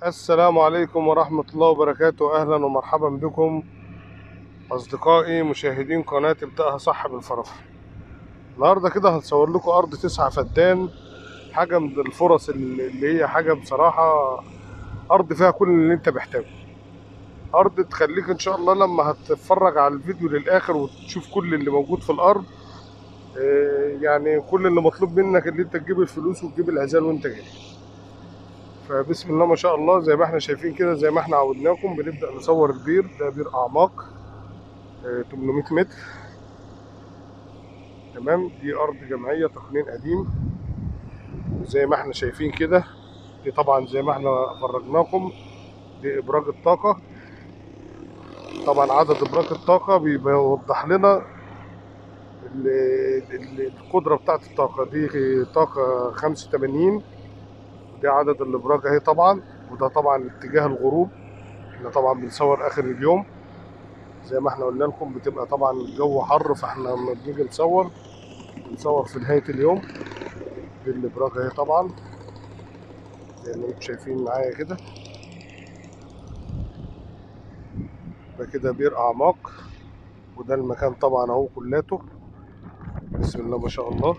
السلام عليكم ورحمة الله وبركاته أهلا ومرحبا بكم أصدقائي مشاهدين قناة ابدأها صح بالفرافرة النهاردة كده هنصور لكم أرض تسعة فدان حاجة من الفرص اللي هي حاجة بصراحة أرض فيها كل اللي أنت محتاجه أرض تخليك إن شاء الله لما هتتفرج على الفيديو للآخر وتشوف كل اللي موجود في الأرض آه، يعني كل اللي مطلوب منك اللي أنت تجيب الفلوس وتجيب العزال وأنت جاي فبسم الله ما شاء الله زي ما احنا شايفين كده زي ما احنا عودناكم بنبدأ نصور البير ده بير أعماق آه، 800 متر تمام دي أرض جمعية تقنين قديم زي ما احنا شايفين كده دي طبعا زي ما احنا فرجناكم دي إبراج الطاقة طبعا عدد إبراج الطاقة بيوضح لنا ال- ال- القدرة بتاعت الطاقة دي طاقة 85 دي عدد الابراج اهي طبعا وده طبعا اتجاه الغروب احنا طبعا بنصور اخر اليوم زي ما احنا قلنا لكم بتبقى طبعا الجو حر فاحنا لما بنيجي نصور بنصور في نهاية اليوم دي الابراج اهي طبعا زي ما انتم شايفين معايا كده ده كده بير اعماق وده المكان طبعا اهو كلاته بسم الله ما شاء الله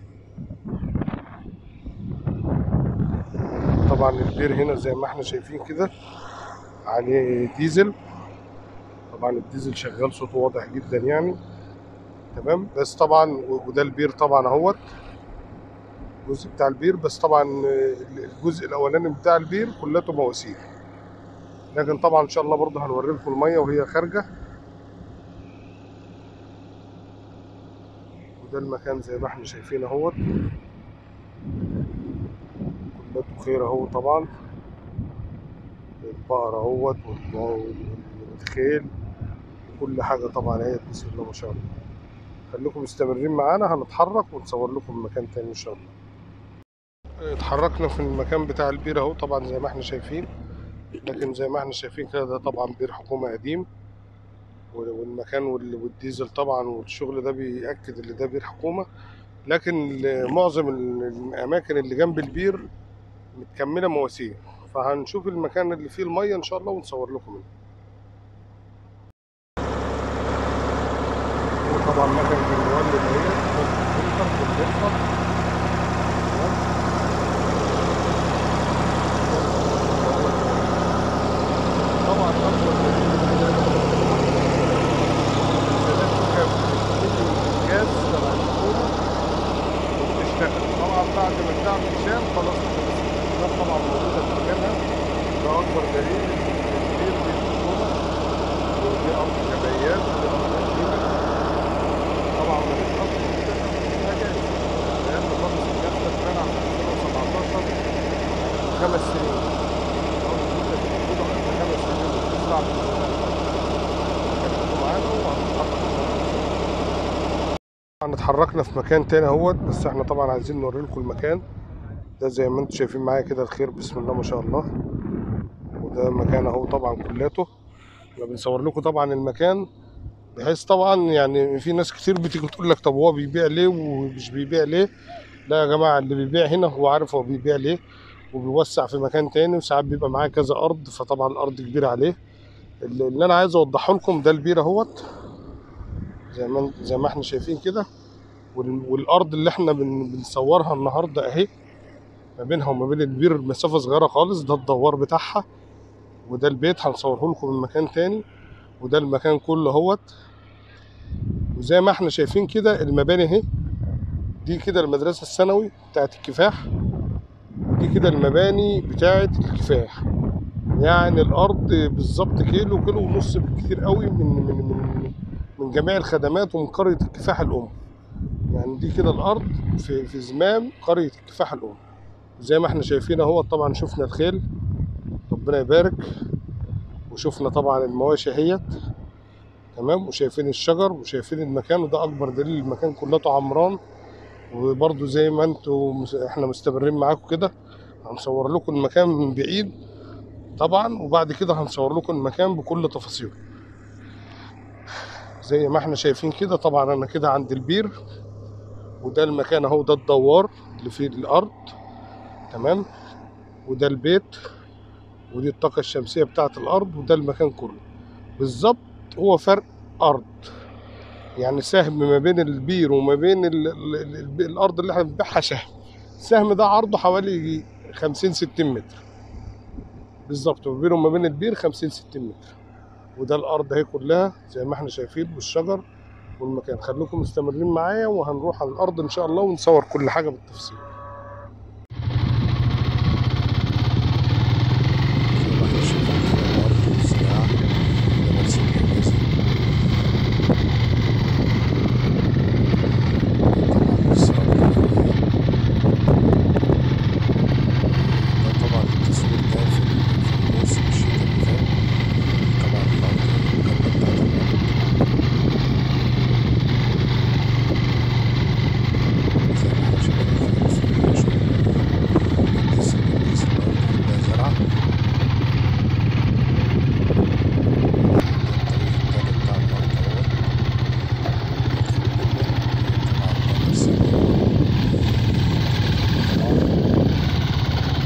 طبعا البير هنا زي ما احنا شايفين كده عليه ديزل طبعا الديزل شغال صوته واضح جدا يعني تمام بس طبعا و- وده البير طبعا اهوت الجزء بتاع البير بس طبعا الجزء الاولاني بتاع البير كلته مواسير لكن طبعا ان شاء الله برضه هنوري لكم الميه وهي خارجه وده المكان زي ما احنا شايفين اهوت كلته خير اهو طبعا البقر اهوت وال- والخيل كل حاجه طبعا اهي بسم الله ما شاء الله خليكم مستمرين معانا هنتحرك ونصور لكم مكان تاني ان شاء الله اتحركنا في المكان بتاع البير اهو طبعا زي ما احنا شايفين لكن زي ما احنا شايفين كده ده طبعا بير حكومة قديم وال- والمكان وال- والديزل طبعا والشغل ده بيأكد ان ده بير حكومة لكن ال- معظم ال- الأماكن اللي جنب البير متكملة مواسير فهنشوف المكان اللي فيه المية إن شاء الله ونصور لكم منه وطبعا مكان المولد اهي الفلتر والفلتر طبعا أكبر الجاز تبع الحكومة وبتشتغل طبعا بعد ما بتعمل شام خلاص خلص ده طبعا موجودة في مكانها ده أكبر دليل إن البير دي الحكومة ودي أرض جمعيات ودي أرض قديمة طبعا ما نقدرش فيها جاز لأن خالص الجاز ده اتمنع في 2017 خمس سنين أرض جدة موجودة بقالها خمس سنين وبتزرع من زمان كانوا معانا وهنتحرك طبعا اتحركنا في مكان تاني اهوت بس احنا طبعا عايزين نوري لكم المكان ده زي ما انتم شايفين معايا كده الخير بسم الله ما شاء الله وده مكان اهو طبعا كلاته احنا بنصور لكم طبعا المكان بحيث طبعا يعني في ناس كتير بتيجي تقول لك طب هو بيبيع ليه ومش بيبيع ليه لا يا جماعه اللي بيبيع هنا هو عارف هو بيبيع ليه وبيوسع في مكان تاني وساعات بيبقى معاه كذا ارض فطبعا الارض كبيره عليه اللي اللي انا عايز اوضحه لكم ده البير اهوت زي ما زي ما احنا شايفين كده وال- والارض اللي احنا بن- بنصورها النهارده اهي ما بينها وما بين البير مسافه صغيره خالص ده الدوار بتاعها وده البيت هنصوره لكم من مكان تاني وده المكان كله اهوت وزي ما احنا شايفين كده المباني اهي دي كده المدرسه الثانوي بتاعت الكفاح ودي كده المباني بتاعت الكفاح يعني الارض بالظبط كيلو كيلو ونص بالكتير قوي من من من من جميع الخدمات ومن قريه الكفاح الام يعني دي كده الارض في في زمام قريه الكفاح الام زي ما احنا شايفين اهو طبعا شفنا الخيل ربنا يبارك وشفنا طبعا المواشي اهيت تمام وشايفين الشجر وشايفين المكان وده اكبر دليل المكان كلته عمران وبرضو زي ما انتوا مس- احنا مستمرين معاكم كده هنصور لكم المكان من بعيد طبعا وبعد كده هنصور لكم المكان بكل تفاصيله زي ما احنا شايفين كده طبعا انا كده عند البير وده المكان اهو ده الدوار اللي فيه الارض تمام وده البيت ودي الطاقة الشمسية بتاعة الأرض وده المكان كله بالظبط هو فرق أرض يعني سهم ما بين البير وما بين ال ال ال الأرض اللي احنا بنبيعها سهم السهم ده عرضه حوالي 50 60 متر بالظبط ما بينه وما بين البير 50 60 متر وده الأرض اهي كلها زي ما احنا شايفين والشجر والمكان خليكم مستمرين معايا وهنروح على الأرض إن شاء الله ونصور كل حاجة بالتفصيل طبعا التصوير ده في في موسم الشتاء اللي فات طبعا الأرض الجنة بتاعت الأرض زي ما احنا شايفين كده بسم الله ما شاء الله بتدس بتدس الأرض كلها زرعة ده الطريق التاني بتاع الأرض اهوت طبعا ده نفس الجو طبعا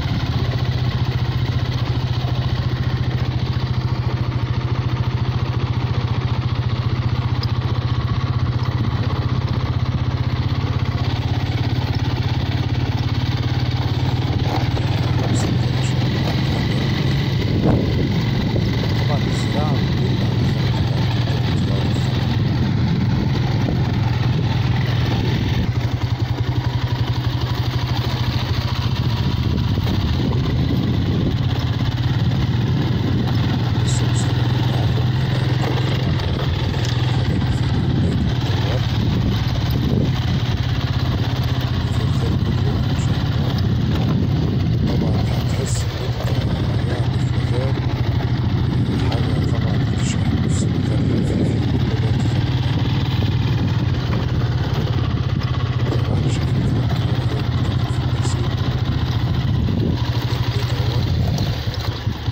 بسم الله ما شاء الله طبعا الزراعة بتدل على خلق الأرض وتزرع الزرع لسه مستمرين معاكم هنا هنرجع طبعا على الخلق في البيت والدوار في الخير كله إن شاء الله طبعا هتحس إن أنت يعني في مكان حاجة طبعا بتشرح نفس المكان اللي فيه فيه كل ما تتمناه زي ما احنا شايفين كده الطيارة اهي بتطلع في البرسيم ده البيت اهوت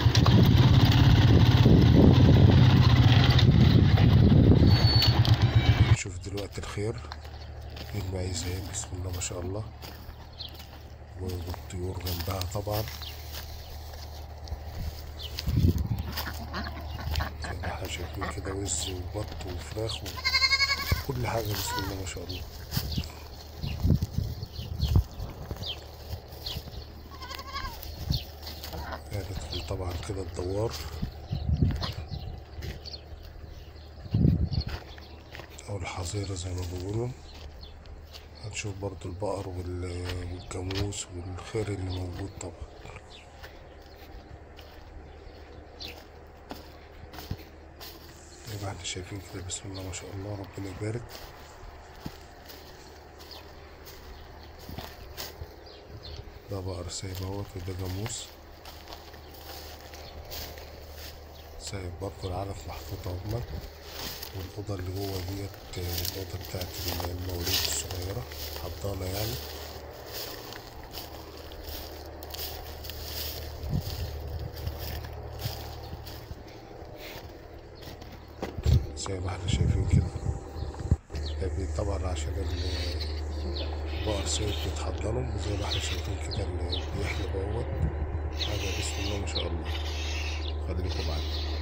نشوف دلوقتي الخير المعيزة اهي بسم الله ما شاء الله والطيور جنبها طبعا زي ما احنا شايفين كده وز وبط وفراخ وكل حاجة بسم الله ما شاء الله هندخل طبعا كده الدوار أو الحظيرة زي ما بيقولوا هنشوف برضو البقر وال- والجاموس والخير اللي موجود طبعا زي ما احنا شايفين كده بسم الله ما شاء الله ربنا يبارك ده بقر سايب اهوت وده جاموس سايب برضه العلف محطوط اهمت والأوضة اللي جوه ديت آه، الأوضة بتاعت المواليد الصغيرة حضانة يعني زي ما احنا شايفين كده ده بي- طبعا عشان ال- البقر سيد بيتحضنوا وزي ما احنا شايفين كده اللي بيحلب اهوت حاجة بسم الله ما شاء الله خليكم معانا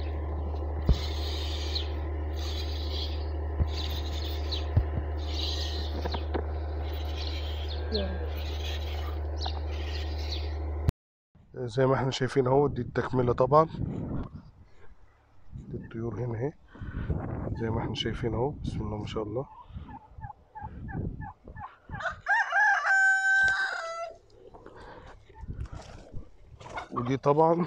زي ما احنا شايفين اهو دي التكملة طبعا دي الطيور هنا اهي زي ما احنا شايفين اهو بسم الله ما شاء الله ودي طبعا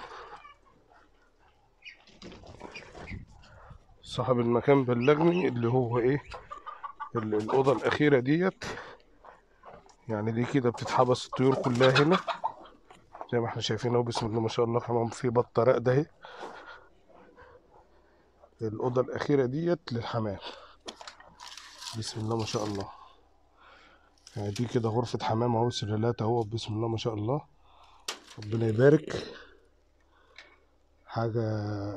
صاحب المكان بلغني اللي هو ايه ال- الأوضة الأخيرة ديت يعني دي كده بتتحبس الطيور كلها هنا زي ما احنا شايفين اهو بسم الله ما شاء الله كمان في بطة راقدة اهي الأوضة الأخيرة ديت للحمام بسم الله ما شاء الله يعني دي كده غرفة حمام اهو سريلات اهو بسم الله ما شاء الله ربنا يبارك حاجة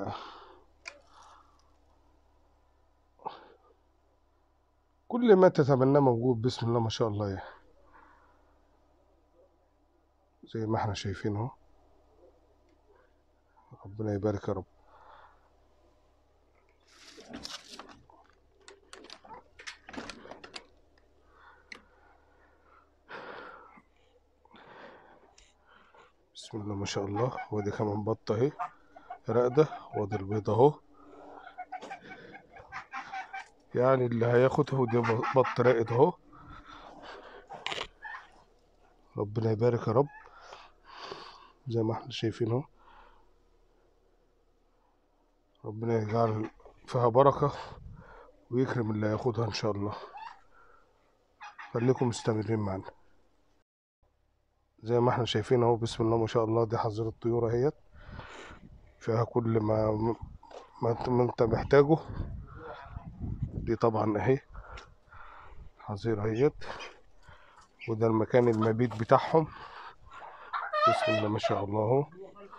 كل ما تتمناه موجود بسم الله ما شاء الله يعني زي ما احنا شايفين اهو ربنا يبارك يا رب بسم الله ما شاء الله وادي كمان بطة اهي راقدة وادي البيضة اهو يعني اللي هياخدها ودي بط راقد اهو ربنا يبارك يا رب زي ما احنا شايفين اهو ربنا يجعل فيها بركة ويكرم اللي هياخدها ان شاء الله خليكم مستمرين معنا زي ما احنا شايفين اهو بسم الله ما شاء الله دي حظيرة الطيور اهيت فيها كل ما ما انت- ما انت محتاجه دي طبعا اهي حظيرة اهيت وده المكان المبيت بتاعهم بسم الله ما شاء الله اهو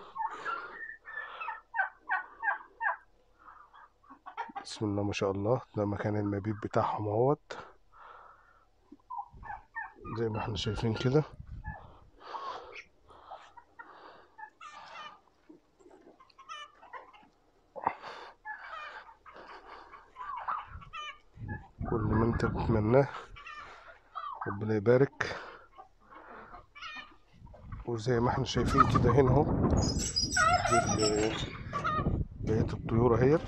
بسم الله ما شاء الله ده مكان المبيت بتاعهم اهوت زي ما احنا شايفين كده كل ما انت بتتمناه ربنا يبارك وزي ما احنا شايفين كده هنا اهو دي ال- بقية الطيور اهيت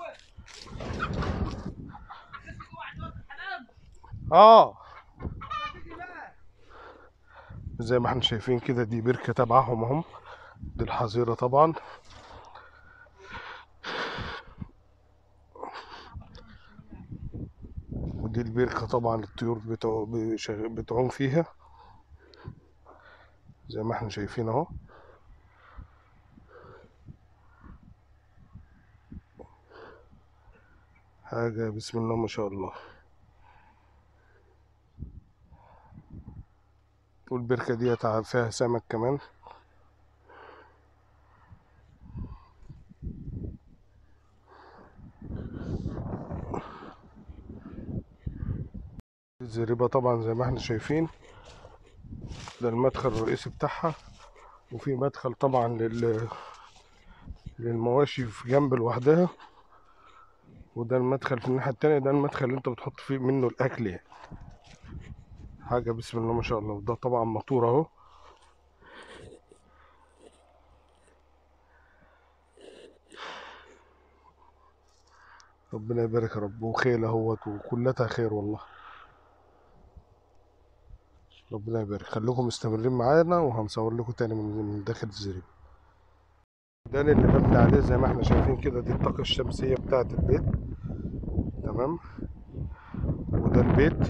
اه زي ما احنا شايفين كده دي بركة تبعهم اهم دي الحظيرة طبعا ودي البركة طبعا الطيور بتوع بيشغ- بتعوم فيها زي ما احنا شايفين اهو حاجة بسم الله ما شاء الله والبركة دي تع- فيها سمك كمان الزريبة طبعا زي ما احنا شايفين ده المدخل الرئيسي بتاعها وفي مدخل طبعا لل للمواشي في جنب لوحدها وده المدخل في الناحية التانية ده المدخل اللي انت بتحط فيه منه الأكل يعني حاجة بسم الله ما شاء الله وده طبعا موتور اهو ربنا يبارك يا رب وخيل اهوت وكلتها خير والله ربنا يبارك خليكم مستمرين معانا وهنصور لكم تاني من من داخل الزريبة ده اللي مبني عليه زي ما احنا شايفين كده دي الطاقة الشمسية بتاعة البيت تمام وده البيت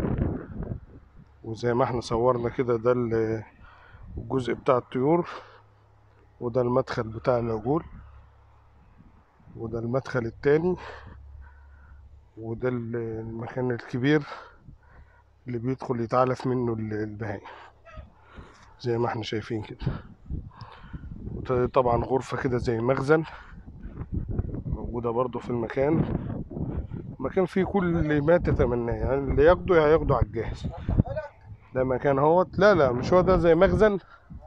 وزي ما احنا صورنا كده ده ال- الجزء بتاع الطيور وده المدخل بتاع العجول وده المدخل التاني وده ال- المكان الكبير اللي بيدخل يتعلف منه ال- البهائم زي ما احنا شايفين كده وده طبعا غرفة كده زي مخزن موجودة برضو في المكان مكان فيه كل ما تتمناه يعني اللي ياخده هياخده على الجاهز ده مكان اهوت لا لا مش هو ده زي مخزن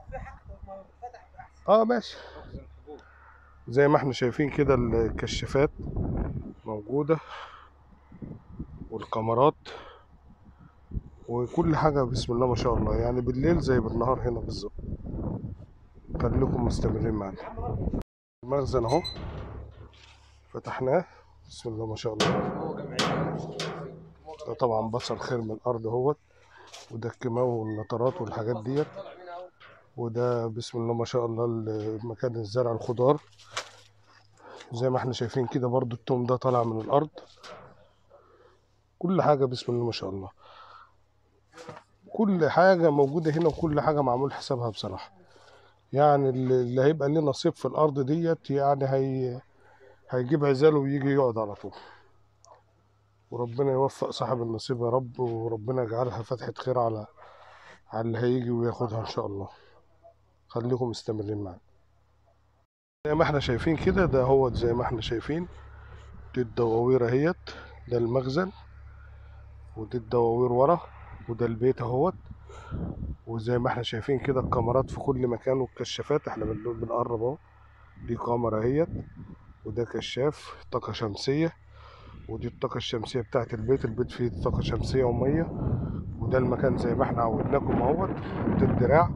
اه ماشي زي ما احنا شايفين كده الكشافات موجودة والكاميرات وكل حاجة بسم الله ما شاء الله يعني بالليل زي بالنهار هنا بالظبط خليكم مستمرين معنا المخزن اهو فتحناه بسم الله ما شاء الله ده طبعا بصل خير من الارض اهوت وده الكيماوي والنطرات والحاجات ديت وده بسم الله ما شاء الله ال- مكان الزرع الخضار زي ما احنا شايفين كده برضو التوم ده طالع من الارض كل حاجة بسم الله ما شاء الله كل حاجة موجودة هنا وكل حاجة معمول حسابها بصراحة يعني اللي اللي هيبقى ليه نصيب في الأرض ديت يعني هي هيجيب عزاله ويجي يقعد على طول وربنا يوفق صاحب النصيب يا رب وربنا يجعلها فتحة خير على على اللي هيجي وياخدها إن شاء الله خليكم مستمرين معانا زي ما احنا شايفين كده ده هو زي ما احنا شايفين دي الدواوير اهيت ده المخزن ودي الدواوير ورا وده البيت اهوت وزي ما احنا شايفين كده الكاميرات في كل مكان والكشافات احنا بن- بنقرب اهو دي كاميرا اهيت وده كشاف طاقة شمسية ودي الطاقة الشمسية بتاعت البيت البيت فيه طاقة شمسية ومية وده المكان زي ما احنا عودناكم اهوت وده الدراع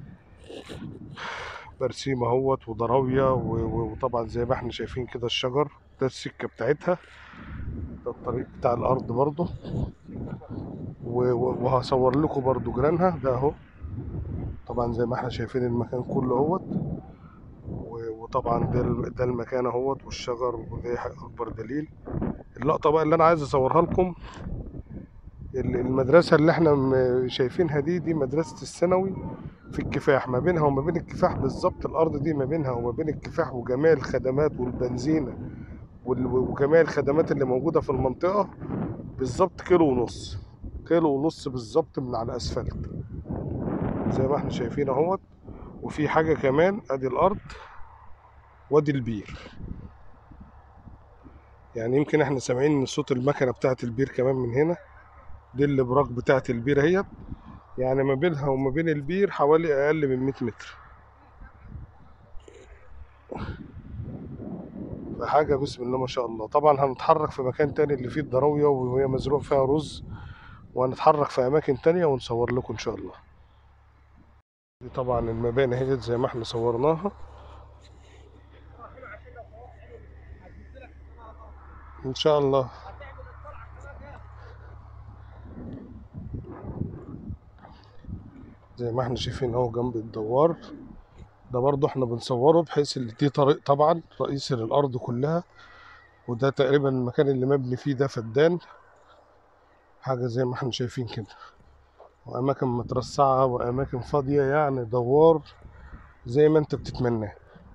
برسيم اهوت وضراوية و- و- وطبعا زي ما احنا شايفين كده الشجر ده السكة بتاعتها ده الطريق بتاع الأرض برضه و- و- وهصور لكم برضه جيرانها ده اهو طبعا زي ما احنا شايفين المكان كله اهوت و- وطبعا ده الم- ده المكان اهوت والشجر وده اكبر دليل اللقطة بقى اللي انا عايز اصورها لكم ال- المدرسة اللي احنا م- شايفينها دي دي مدرسة الثانوي في الكفاح ما بينها وما بين الكفاح بالظبط الأرض دي ما بينها وما بين الكفاح وجميع الخدمات والبنزينة وال- وجميع الخدمات اللي موجودة في المنطقة بالظبط كيلو ونص كيلو ونص بالظبط من على الأسفلت زي ما احنا شايفين اهوت وفي حاجة كمان ادي الأرض وادي البير يعني يمكن احنا سامعين ان صوت المكنة بتاعت البير كمان من هنا دي الابراج بتاعت البير اهيت يعني ما بينها وما بين البير حوالي اقل من 100 متر فحاجة بسم الله ما شاء الله طبعا هنتحرك في مكان تاني اللي فيه الضراوية وهي مزروع فيها رز وهنتحرك في أماكن تانية ونصور لكم إن شاء الله دي طبعا المباني اهيت زي ما احنا صورناها إن شاء الله زي ما احنا شايفين اهو جنب الدوار ده برضو احنا بنصوره بحيث ان دي طريق طبعا رئيسي للأرض كلها وده تقريبا المكان اللي مبني فيه ده فدان حاجة زي ما احنا شايفين كده وأماكن مترصعة وأماكن فاضية يعني دوار زي ما انت بتتمناه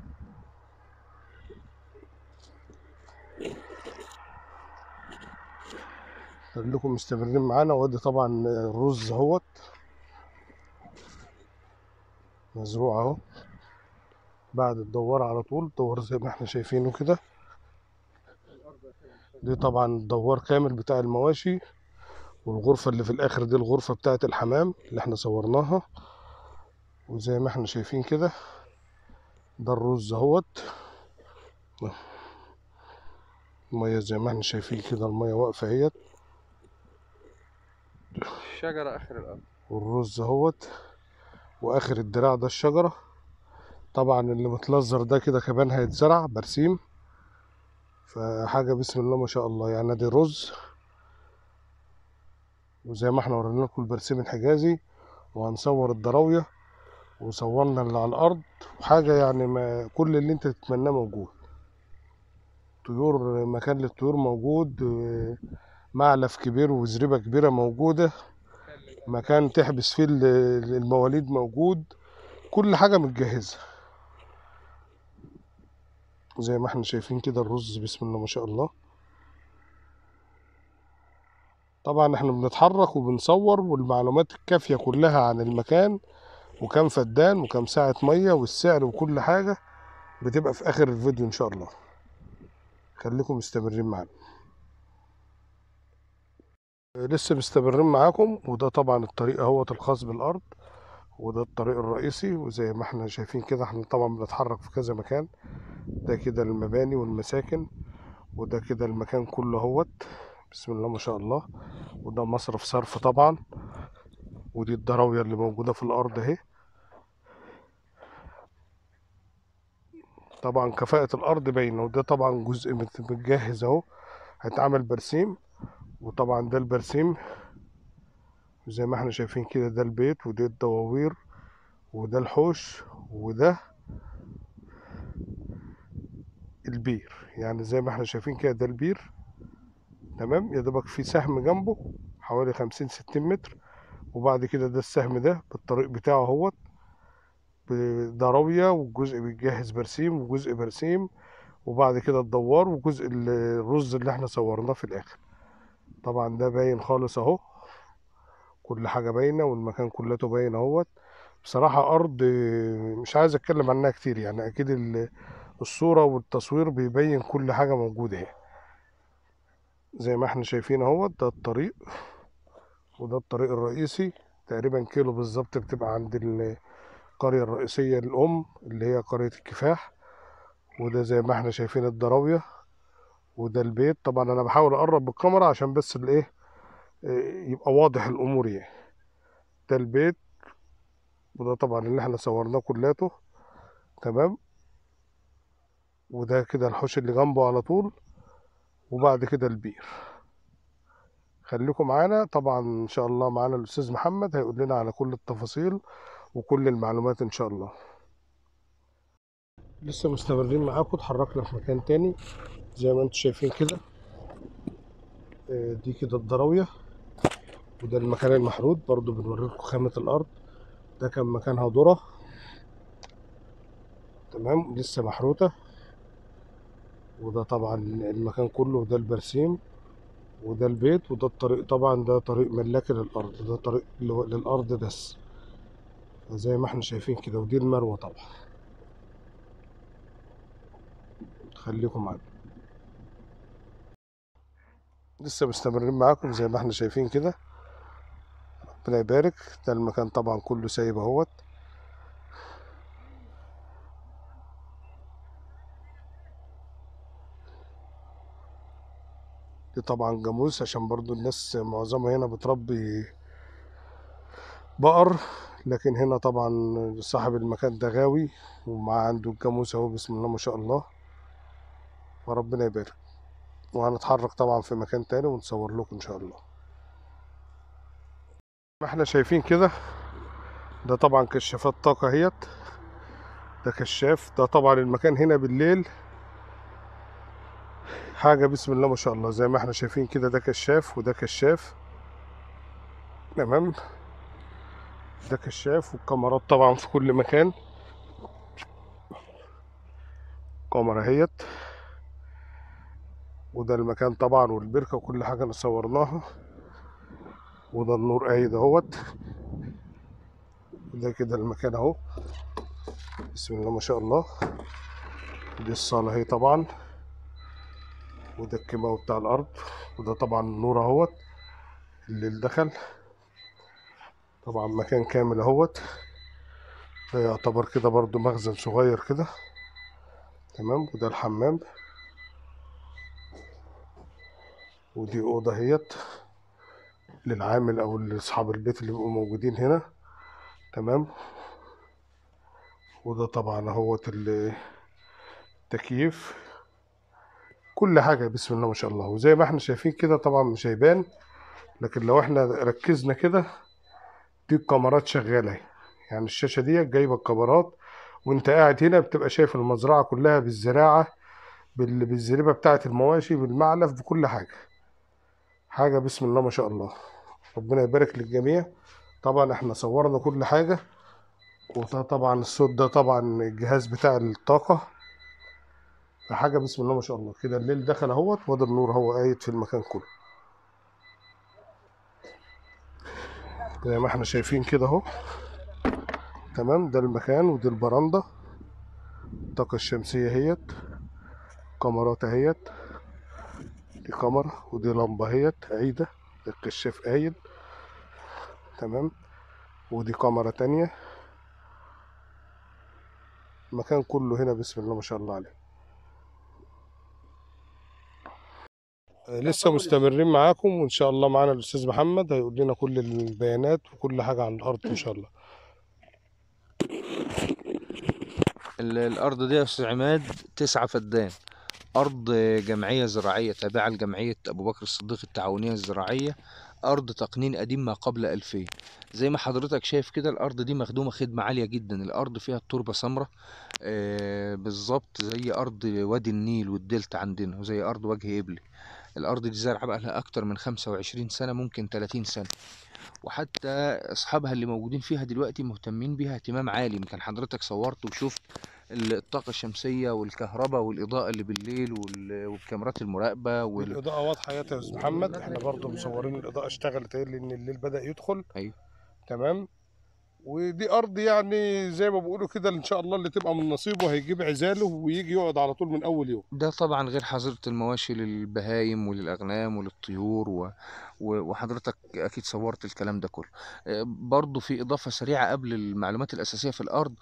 خليكم مستمرين معانا وادي طبعا الرز اهوت مزروع اهو بعد الدوار على طول الدوار زي ما احنا شايفينه كده دي طبعا الدوار كامل بتاع المواشي والغرفة اللي في الآخر دي الغرفة بتاعة الحمام اللي احنا صورناها وزي ما احنا شايفين كده ده الرز اهوت المية زي ما احنا شايفين كده المية واقفة اهيت شجرة آخر الأرض والرز اهوت واخر الدراع ده الشجرة طبعا اللي متلزر ده كده كمان هيتزرع برسيم فحاجة بسم الله ما شاء الله يعني دي رز وزي ما احنا ورينا لكم البرسيم الحجازي وهنصور الضراوية وصورنا اللي على الأرض وحاجة يعني ما كل اللي انت تتمناه موجود طيور مكان للطيور موجود اه، معلف كبير وزريبة كبيرة موجودة مكان تحبس فيه ال- المواليد موجود كل حاجة متجهزة زي ما احنا شايفين كده الرز بسم الله ما شاء الله طبعا احنا بنتحرك وبنصور والمعلومات الكافية كلها عن المكان وكم فدان وكم ساعة مية والسعر وكل حاجة بتبقى في آخر الفيديو إن شاء الله خليكم مستمرين معانا لسه مستمرين معاكم وده طبعا الطريق اهوت الخاص بالأرض وده الطريق الرئيسي وزي ما احنا شايفين كده احنا طبعا بنتحرك في كذا مكان ده كده المباني والمساكن وده كده المكان كله اهوت بسم الله ما شاء الله وده مصرف صرف طبعا ودي الضراوية اللي موجودة في الأرض اهي طبعا كفاءة الأرض باينة وده طبعا جزء مت- متجهز اهو هيتعمل برسيم وطبعا ده البرسيم زي ما احنا شايفين كده ده البيت ودي الدواوير وده الحوش وده البير يعني زي ما احنا شايفين كده ده البير تمام يا دوبك في سهم جنبه حوالي خمسين ستين متر وبعد كده ده السهم ده بالطريق بتاعه اهوت ضراوية والجزء بيتجهز برسيم وجزء برسيم وبعد كده الدوار وجزء ال- الرز اللي احنا صورناه في الاخر طبعا ده باين خالص اهو كل حاجة باينة والمكان كلته باين اهوت بصراحة أرض مش عايز أتكلم عنها كتير يعني أكيد ال- الصورة والتصوير بيبين كل حاجة موجودة اهي زي ما احنا شايفين اهوت ده الطريق وده الطريق الرئيسي تقريبا كيلو بالظبط بتبقى عند القرية الرئيسية الأم اللي هي قرية الكفاح وده زي ما احنا شايفين الضراوية وده البيت طبعا انا بحاول اقرب بالكاميرا عشان بس الايه إيه، يبقى واضح الامور يعني ده البيت وده طبعا اللي احنا صورناه كلاته تمام وده كده الحوش اللي جنبه على طول وبعد كده البير خليكم معانا طبعا ان شاء الله معانا الاستاذ محمد هيقول لنا على كل التفاصيل وكل المعلومات ان شاء الله لسه مستمرين معاكم اتحركنا في مكان تاني زي ما انتم شايفين كده آه، دي كده الضراوية وده المكان المحروط برضو بنوريكم خامة الأرض ده كان مكانها ذرة تمام لسه محروتة وده طبعا المكان كله وده البرسيم وده البيت وده الطريق طبعا ده طريق ملاكي للأرض ده طريق لو- للأرض بس زي ما احنا شايفين كده ودي المروة طبعا خليكم معانا لسه مستمرين معاكم زي ما احنا شايفين كده ربنا يبارك ده المكان طبعا كله سايب اهوت دي طبعا جاموس عشان برضو الناس معظمها هنا بتربي بقر لكن هنا طبعا صاحب المكان ده غاوي ومعاه عنده الجاموس اهو بسم الله ما شاء الله فربنا يبارك وهنتحرك طبعا في مكان تاني ونصور لكم ان شاء الله ما احنا شايفين كده ده طبعا كشافات طاقة اهيت ده كشاف ده طبعا المكان هنا بالليل حاجة بسم الله ما شاء الله زي ما احنا شايفين كده ده كشاف وده كشاف تمام ده كشاف والكاميرات طبعا في كل مكان كاميرا اهيت وده المكان طبعا والبركة وكل حاجة اللي صورناها وده النور قايد اهوت وده كده المكان اهو بسم الله ما شاء الله دي الصالة اهي طبعا وده الكيماوي بتاع الأرض وده طبعا النور اهوت اللي دخل طبعا مكان كامل اهوت ده يعتبر كده برضو مخزن صغير كده تمام وده الحمام ودي أوضة اهيت للعامل أو لأصحاب البيت اللي بيبقوا موجودين هنا تمام وده طبعا اهوت ال- التكييف كل حاجة بسم الله ما شاء الله وزي ما احنا شايفين كده طبعا مش هيبان لكن لو احنا ركزنا كده دي الكاميرات شغالة اهي. يعني الشاشة دي جايبة الكاميرات وانت قاعد هنا بتبقى شايف المزرعة كلها بالزراعة بال- بالزريبة بتاعة المواشي بالمعلف بكل حاجة حاجة بسم الله ما شاء الله ربنا يبارك للجميع طبعا احنا صورنا كل حاجة وده طبعا الصوت ده طبعا الجهاز بتاع الطاقة حاجة بسم الله ما شاء الله كده الليل دخل اهوت وده النور هو قايد في المكان كله زي ما احنا شايفين كده اهو تمام ده المكان ودي البرندة الطاقة الشمسية اهيت كاميرات اهيت دي كاميرا ودي لمبة اهيت عيدة الكشاف قايد تمام ودي كاميرا تانية المكان كله هنا بسم الله ما شاء الله عليه آه، لسه مستمرين معاكم وان شاء الله معانا الاستاذ محمد هيقول لنا كل البيانات وكل حاجه عن الارض ان شاء الله ال- الأرض دي يا أستاذ عماد تسعة فدان أرض جمعية زراعية تابعة لجمعية أبو بكر الصديق التعاونية الزراعية أرض تقنين قديم ما قبل 2000 زي ما حضرتك شايف كده الأرض دي مخدومة خدمة عالية جدا الأرض فيها التربة سمراء آه بالظبط زي أرض وادي النيل والدلتا عندنا وزي أرض وجه إبلي الأرض دي زرعة بقى لها أكتر من 25 سنة ممكن 30 سنة وحتى أصحابها اللي موجودين فيها دلوقتي مهتمين بيها اهتمام عالي يمكن حضرتك صورت وشفت ال- الطاقة الشمسية والكهرباء والإضاءة اللي بالليل وال- والكاميرات المراقبة وال... الاضاءه واضحه يا استاذ محمد احنا برضو مصورين الاضاءه اشتغلت ايه لان الليل بدا يدخل أيوة. تمام ودي ارض يعني زي ما بيقولوا كده ان شاء الله اللي تبقى من نصيبه هيجيب عزاله ويجي يقعد على طول من اول يوم ده طبعا غير حظيرة المواشي للبهايم وللأغنام وللطيور و... و- وحضرتك أكيد صورت الكلام ده كله آه، برضو في إضافة سريعة قبل المعلومات الأساسية في الأرض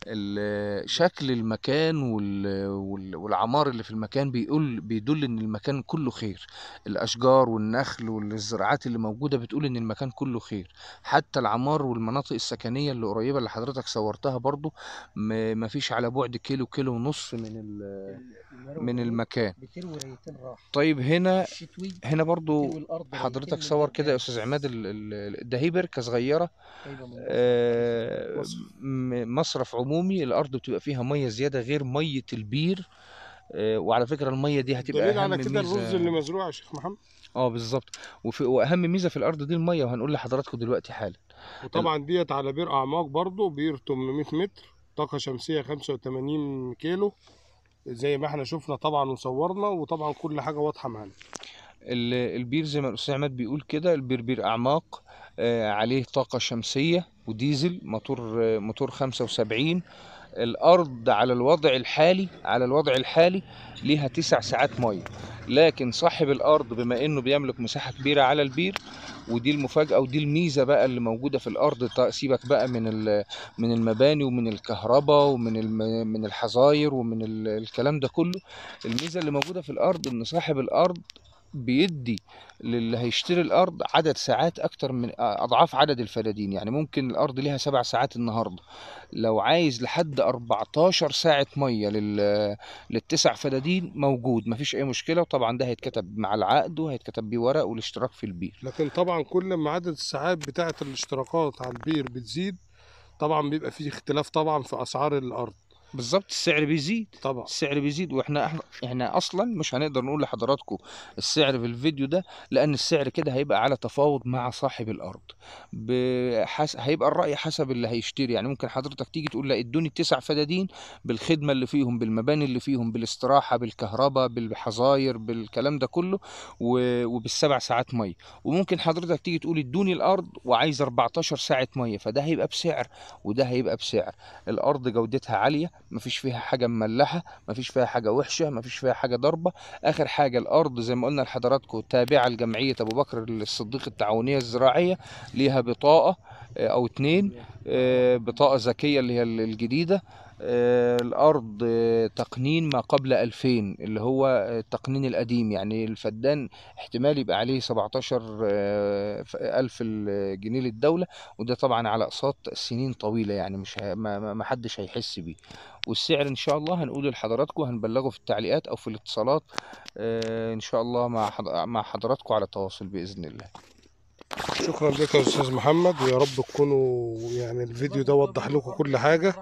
ال- شكل المكان وال... وال... والعمار اللي في المكان بيقول بيدل إن المكان كله خير الأشجار والنخل والزراعات اللي موجودة بتقول إن المكان كله خير حتى العمار والمناطق السكنية اللي قريبة اللي حضرتك صورتها برضو م- مفيش على بعد كيلو كيلو ونص من ال... من المكان بتروي ريتين راح طيب هنا الشتوي هنا برضو تروي الارض حضرتك ريتين صور من كده يا قدام. استاذ عماد ال- ال- ده هي بركه صغيره جايبة من آه، مصرف. م- مصرف عمومي الارض بتبقى فيها ميه زياده غير ميه البير آه، وعلى فكره الميه دي هتبقى دليل اهم على كده الرز ميزه اللي مزروع يا شيخ محمد اه بالظبط وفي واهم ميزه في الارض دي الميه وهنقول لحضراتكم دلوقتي حالا وطبعا ديت على بير اعماق برضو بير 800 متر طاقه شمسيه 85 كيلو زي ما احنا شفنا طبعا وصورنا وطبعا كل حاجه واضحه معانا ال- البير زي ما الاستاذ عماد بيقول كده البير بير اعماق آه، عليه طاقه شمسيه وديزل موتور آه، موتور 75 الارض على الوضع الحالي على الوضع الحالي ليها تسع ساعات ميه لكن صاحب الارض بما انه بيملك مساحه كبيره على البير ودي المفاجاه ودي الميزه بقى اللي موجوده في الارض ط- سيبك بقى من ال- من المباني ومن الكهرباء ومن الم- من الحظاير ومن ال- الكلام ده كله الميزه اللي موجوده في الارض ان صاحب الارض بيدي للي هيشتري الارض عدد ساعات اكتر من اضعاف عدد الفدادين يعني ممكن الارض ليها سبع ساعات النهارده لو عايز لحد 14 ساعة مية لل... للتسع فدادين موجود مفيش أي مشكلة وطبعا ده هيتكتب مع العقد وهيتكتب بيه ورق والاشتراك في البير لكن طبعا كل ما عدد الساعات بتاعه الاشتراكات على البير بتزيد طبعا بيبقى فيه اختلاف طبعا في اسعار الارض بالظبط السعر بيزيد طبعا السعر بيزيد واحنا احنا احنا اصلا مش هنقدر نقول لحضراتكم السعر في الفيديو ده لان السعر كده هيبقى على تفاوض مع صاحب الارض بحس... هيبقى الراي حسب اللي هيشتري يعني ممكن حضرتك تيجي تقول لا ادوني التسع فدادين بالخدمه اللي فيهم بالمباني اللي فيهم بالاستراحه بالكهرباء بالحظاير بالكلام ده كله و... وبالسبع ساعات ميه وممكن حضرتك تيجي تقول ادوني الارض وعايز 14 ساعه ميه فده هيبقى بسعر وده هيبقى بسعر الارض جودتها عاليه مفيش فيها حاجه مملحه مفيش فيها حاجه وحشه مفيش فيها حاجه ضربه اخر حاجه الارض زي ما قلنا لحضراتكم تابعه لجمعيه ابو بكر الصديق التعاونيه الزراعيه ليها بطاقه آه، او اتنين آه، بطاقه ذكيه اللي هي الجديده آه، الارض آه، تقنين ما قبل 2000 اللي هو آه، التقنين القديم يعني الفدان احتمال يبقى عليه 17 آه، ف- الف الجنيه للدوله وده طبعا على اقساط سنين طويله يعني مش ه- ما ما- ما حدش هيحس بيه والسعر ان شاء الله هنقوله لحضراتكم هنبلغه في التعليقات او في الاتصالات آه، ان شاء الله مع حض- مع حضراتكم على تواصل باذن الله شكرا لك يا استاذ محمد ويا رب تكونوا يعني الفيديو ده وضح لكم كل حاجه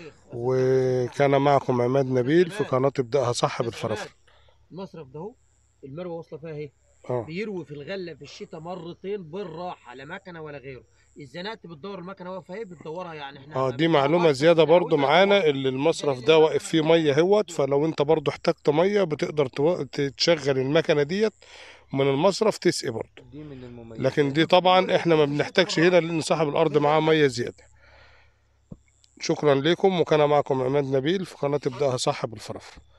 وكان معكم عماد نبيل في قناه ابداها صح بالفرافره المصرف ده اهو المروه واصله فيها اهي اه بيروي في الغله في الشتاء مرتين بالراحه لا مكنه ولا غيره اتزنقت بتدور المكنه واقفه اهي بتدورها يعني احنا اه ما دي معلومه بنعرفش زياده برضو نعودها معانا طبعاً. اللي المصرف ده واقف فيه ميه اهوت فلو انت برضو احتجت ميه بتقدر تو- تشغل المكنه ديت من المصرف تسقي برضو دي من المميزات لكن دي طبعا احنا ما بنحتاجش هنا لان صاحب الارض معاه ميه زياده شكرا لكم وكان معكم عماد نبيل في قناه ابداها صح بالفرافره